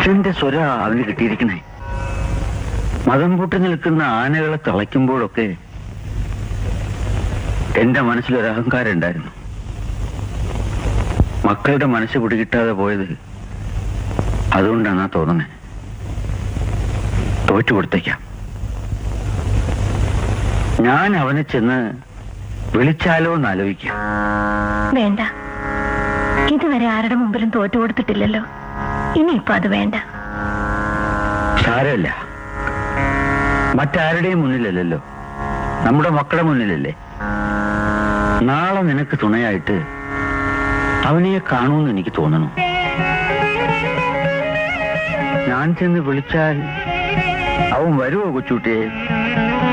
കൃഷ്ണന്റെ സ്വര അവന് കിട്ടിയിരിക്കണേ മതം പൂട്ടി നിൽക്കുന്ന ആനകളെ തളയ്ക്കുമ്പോഴൊക്കെ എന്റെ മനസ്സിലൊരു അഹങ്കാരം ഉണ്ടായിരുന്നു മക്കളുടെ മനസ്സ് പിടികിട്ടാതെ പോയത് അതുകൊണ്ടാണെന്നാ തോന്നുന്നത് തോറ്റു കൊടുത്തേക്കാം ഞാൻ അവനെ ചെന്ന് വിളിച്ചാലോ എന്ന് ആലോചിക്കാം വേണ്ട ഇതുവരെ ആരുടെ മുമ്പിലും തോറ്റു കൊടുത്തിട്ടില്ലല്ലോ ഇനിയിപ്പോ അത് വേണ്ട സാരമില്ല മറ്റാരുടെയും മുന്നിലല്ലല്ലോ നമ്മുടെ മക്കളുടെ മുന്നിലല്ലേ നാളെ നിനക്ക് തുണയായിട്ട് അവനെ കാണുമെന്ന് എനിക്ക് തോന്നണു ഞാൻ ചെന്ന് വിളിച്ചാൽ അവൻ വരുമോ കൊച്ചുട്ടിയെ